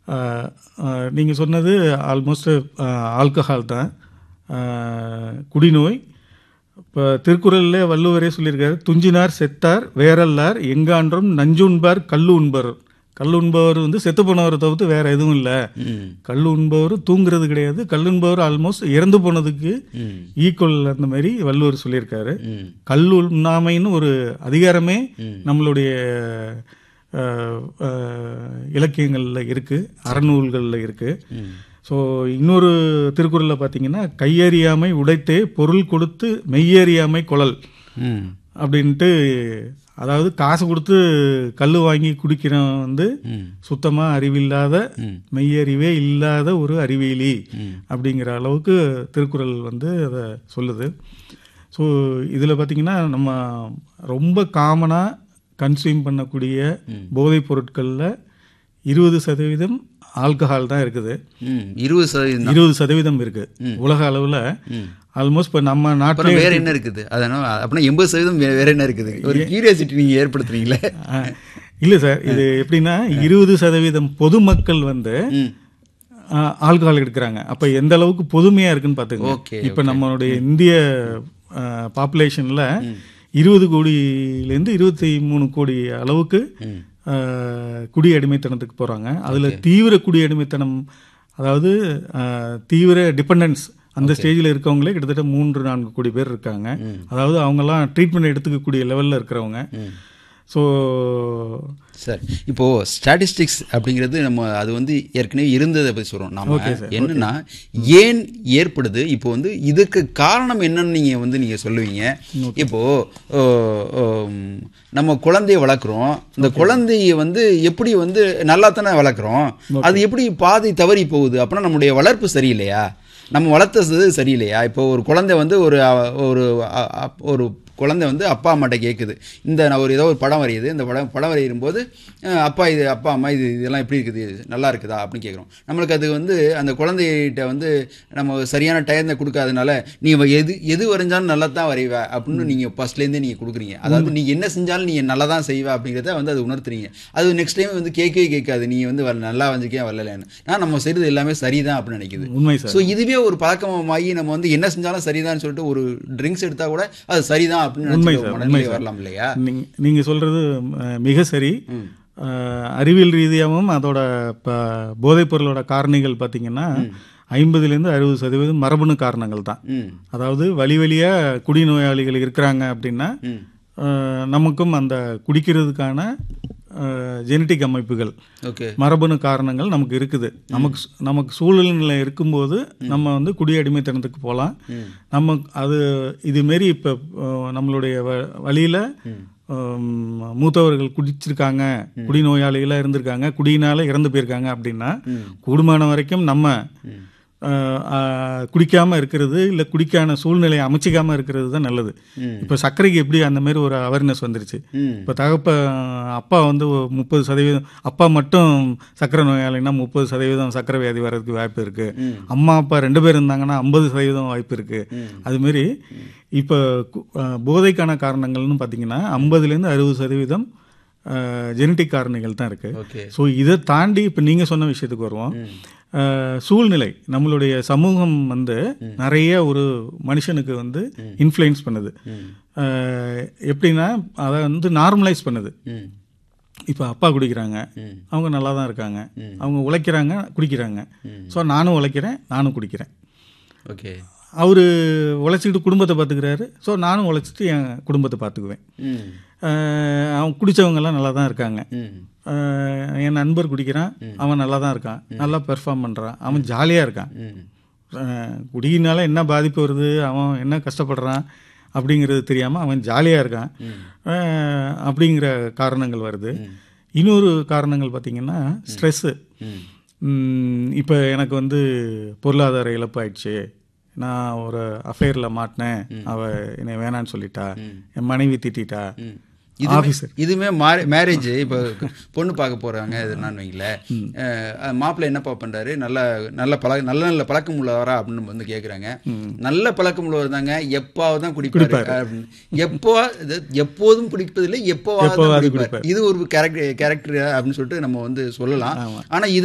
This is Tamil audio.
நீங்கள் சொன்னது ஆல்மோஸ்ட் ஆல்கஹால் தான் ஆஹ், குடிநோய் இப்போ திருக்குறளில் வள்ளுவரே சொல்லியிருக்காரு துஞ்சினார் செத்தார் வேறல்லார் எங்கான்றும் நஞ்சு உண்பார் கல்லு உண்பர் கல் உண்பவர் வந்து செத்து போனவரை தவிர்த்து வேற எதுவும் இல்லை ம் கல் உண்பவர் தூங்குறது கிடையாது கல் உண்பவர் ஆல்மோஸ்ட் இறந்து போனதுக்கு ம் ஈக்குவல் அந்த மாதிரி வள்ளுவர் சொல்லியிருக்காரு ம் கல் உண்ணாமைன்னு ஒரு அதிகாரமே நம்மளுடைய அஹ், அஹ், இலக்கியங்கள்ல இருக்கு அறநூல்களில் இருக்கு ம் ஸோ இன்னொரு திருக்குறளில் பார்த்தீங்கன்னா கையறியாமை உடைத்தே பொருள் கொடுத்து மெய்யறியாமை குழல் ம் அப்படின்ட்டு அதாவது காசு கொடுத்து கல் வாங்கி குடிக்கிறவன் வந்து ம் சுத்தமாக அறிவில்லாத ம் மெய்யறிவே இல்லாத ஒரு அறிவியலி ம் அப்படிங்கிற அளவுக்கு திருக்குறள் வந்து அதை சொல்லுது ஸோ இதில் பார்த்தீங்கன்னா நம்ம ரொம்ப காமனாக கன்சியூம் பண்ணக்கூடிய போதைப் பொருட்களில் இருபது சதவீதம் ஆல்கஹால் தான் இருக்குது ம் இருபது சதவீதம் தான். இருபது சதவீதம் இருக்கு உலக அளவில் ம் ஆல்மோஸ்ட் இப்போ நம்ம நாட்டிலே அப்புறம் வேற என்ன இருக்குது அதனால அப்படின்னா எண்பது சதவீதம் வே- வேற என்ன இருக்குது ஒரு கியூரியாசிட்டி நீங்க ஏற்படுத்துறீங்களே இல்லை சார் இது எப்படின்னா இருபது சதவீதம் பொதுமக்கள் வந்து ம் ஆல்கஹால் எடுக்கிறாங்க அப்போ எந்த அளவுக்கு பொதுமையாக இருக்குன்னு பார்த்துங்க ஓகே இப்போ நம்மளுடைய இந்திய பாப்புலேஷனில் இருபது கோடியிலேருந்து இருபத்தி மூணு கோடி அளவுக்கு ம் ஆஹ், குடி அடிமைத்தனத்துக்கு போகிறாங்க அதில் தீவிர குடி அடிமைத்தனம் அதாவது ஆஹ், தீவிர டிபெண்டன்ஸ் அந்த ஸ்டேஜில் இருக்கவங்களே கிட்டத்தட்ட மூன்று நான்கு கோடி பேர் இருக்காங்க அதாவது அவங்கெல்லாம் ட்ரீட்மெண்ட் எடுத்துக்கக்கூடிய லெவலில் இருக்கிறவங்க ம் ஸோ சார் இப்போ ஸ்டாட்டிஸ்டிக்ஸ் அப்படிங்கிறது நம்ம அது வந்து ஏற்கனவே இருந்ததை பற்றி சொல்றோம் நாம என்னன்னா ஏன் ஏற்படுது இப்போ வந்து இதுக்கு காரணம் என்னன்னு நீங்க வந்து நீங்க சொல்லுவீங்க இப்போ ஓ, ஓம், நம்ம குழந்தைய வளர்க்குறோம் இந்த குழந்தைய வந்து எப்படி வந்து நல்லா தானே வளர்க்குறோம் அது எப்படி பாதி தவறி போகுது அப்படின்னா நம்முடைய வளர்ப்பு சரியில்லையா நம்ம வளர்த்தது சரியில்லையா இப்போ ஒரு குழந்தை வந்து ஒரு அ- ஒரு அ- அ- ஒரு குழந்தை வந்து அப்பா அம்மாட்ட கேட்குது இந்த நான் ஒரு ஏதோ ஒரு படம் வரையுது இந்த படம் படம் வரையும் போது அஹ், அப்பா இது அப்பா அம்மா இது இதெல்லாம் எப்படி இருக்குது நல்லா இருக்குதா அப்படின்னு கேட்குறோம் நம்மளுக்கு அது வந்து அந்த குழந்தைகிட்ட வந்து நம்ம சரியான டயத்தை கொடுக்காதனால நீ வ- எது எது வரைஞ்சாலும் நல்லா தான் வரைவ அப்படின்னு நீங்கள் ஃபர்ஸ்ட்லேருந்தே நீங்கள் கொடுக்குறீங்க அதாவது நீ என்ன செஞ்சாலும் நீ நல்லா தான் செய்வ அப்படிங்கிறத வந்து அது உணர்த்துறீங்க அது நெக்ஸ்ட் டைம் வந்து கேட்கவே கேட்காது நீ வந்து வர- நல்லா வந்திருக்கே வரலன்னு நான் நம்ம செய்கிறது எல்லாமே சரிதான் அப்படின்னு நினைக்குது உண்மை சார் ஸோ இதுவே ஒரு பழக்கமாகி நம்ம வந்து என்ன செஞ்சாலும் சரிதான்னு சொல்லிட்டு ஒரு ட்ரிங்க்ஸ் எடுத்தா கூட அது சரிதான் அப்படின்னு உண்மை நினைச்சு சார், மனநிலை உண்மை சார். வரலாம் இல்லையா நீங்க நீங்க சொல்றது அஹ், மிக சரி அஹ், அறிவியல் ரீதியாகவும் அதோட ப- போதைப் பொருளோட காரணிகள் பார்த்தீங்கன்னா ஐம்பதுலேருந்து அறுபது சதவீதம் மரபணு காரணங்கள் தான் ம் அதாவது வழி வழியா குடிநோயாளிகள் இருக்கிறாங்க அப்படின்னா ம் அஹ், நமக்கும் அந்த குடிக்கிறதுக்கான ஜெனட்டிக் அமைப்புகள் ஓகே மரபணு காரணங்கள் நமக்கு இருக்குது நமக்கு சு- நமக்கு சூழ்நிலை இருக்கும்போது நம்ம வந்து குடி அடிமைத்தனத்துக்கு போகலாம் நம்ம அது இதுமாரி இப்போ நம்மளுடைய வ- வழியில ஹம், மூத்தவர்கள் குடிச்சிருக்காங்க குடிநோயாளிகளாக இருந்திருக்காங்க குடியினால இறந்து போயிருக்காங்க அப்படின்னா கூடுமான வரைக்கும் நம்ம அஹ், அஹ், குடிக்காம இருக்கிறது இல்லை குடிக்கான சூழ்நிலையை அமைச்சிக்காம இருக்கிறது தான் நல்லது இப்போ சர்க்கரைக்கு எப்படி அந்த மாதிரி ஒரு அவேர்னஸ் வந்துருச்சு ம் இப்போ தகப்ப அப்பா வந்து முப்பது சதவீதம் அப்பா மட்டும் சக்கரை நோயாளின்னா முப்பது சதவீதம் சக்கரை வியாதி வர்றதுக்கு வாய்ப்பு இருக்கு அம்மா அப்பா ரெண்டு பேர் இருந்தாங்கன்னா ஐம்பது சதவீதம் வாய்ப்பு இருக்கு அதுமாரி இப்போ கு- அஹ், போதைக்கான காரணங்கள்னு பார்த்தீங்கன்னா ஐம்பதுலேருந்து அறுபது சதவீதம் ஜெனட்டிக் காரணிகள் தான் இருக்கு ஓகே ஸோ இதை தாண்டி இப்போ நீங்கள் சொன்ன விஷயத்துக்கு வருவோம் அஹ், சூழ்நிலை நம்மளுடைய சமூகம் வந்து நிறைய ஒரு மனுஷனுக்கு வந்து இன்ஃப்ளூயன்ஸ் பண்ணுது அஹ், எப்படின்னா அதை வந்து நார்மலைஸ் பண்ணுது ம் இப்போ அப்பா குடிக்கிறாங்க அவங்க நல்லா தான் இருக்காங்க அவங்க உழைக்கிறாங்க குடிக்கிறாங்க ஸோ நானும் உழைக்கிறேன் நானும் குடிக்கிறேன் ஓகே அவர் உழைச்சிக்கிட்டு குடும்பத்தை பார்த்துக்கிறாரு ஸோ நானும் உழைச்சிட்டு என் குடும்பத்தை பார்த்துக்குவேன் ம் அஹ், அவங்க குடித்தவங்கெல்லாம் நல்லா தான் இருக்காங்க ம் அஹ், என் நண்பர் குடிக்கிறான் அவன் நல்லா தான் இருக்கான் நல்லா பெர்ஃபார்ம் பண்ணுறான் அவன் ஜாலியாக இருக்கான் ம் அஹ், குடியினால என்ன பாதிப்பு வருது அவன் என்ன கஷ்டப்படுறான் அப்படிங்கிறது தெரியாமல் அவன் ஜாலியாக இருக்கான் அஹ், அப்படிங்கிற காரணங்கள் வருது இன்னொரு காரணங்கள் பார்த்தீங்கன்னா ஸ்ட்ரெஸ்ஸு ம் இப்போ எனக்கு வந்து பொருளாதார இழப்பு ஆயிடுச்சு நான் ஒரு அஃபேரில் மாட்டினேன் அவ என்னை வேணான்னு சொல்லிட்டா என் மனைவி திட்டிட்டா இதுவுமே ஆஃபீஸர் இதுவுமே மேரேஜ் இப்போ பொண்ணு பார்க்க போறாங்க இதுன்னு வைங்களேன் அஹ் மாப்பிள்ளை என்னப்பா பண்றாரு நல்ல நல்ல பழக்க நல்ல நல்ல பழக்கம் உள்ளவரா அப்படின்னு வந்து கேக்குறாங்க நல்ல பழக்கம் உள்ளவர் தாங்க எப்பாவது தான் குடிப்பாரு அப்படின்னு. எப்போ இது எப்போதும் குடிப்பதில்லை எப்போவாவது தான் குடிப்பார் இது ஒரு கேரக்டர் கேரக்டர் அப்படின்னு சொல்லிட்டு நம்ம வந்து சொல்லலாம் ஆனா இது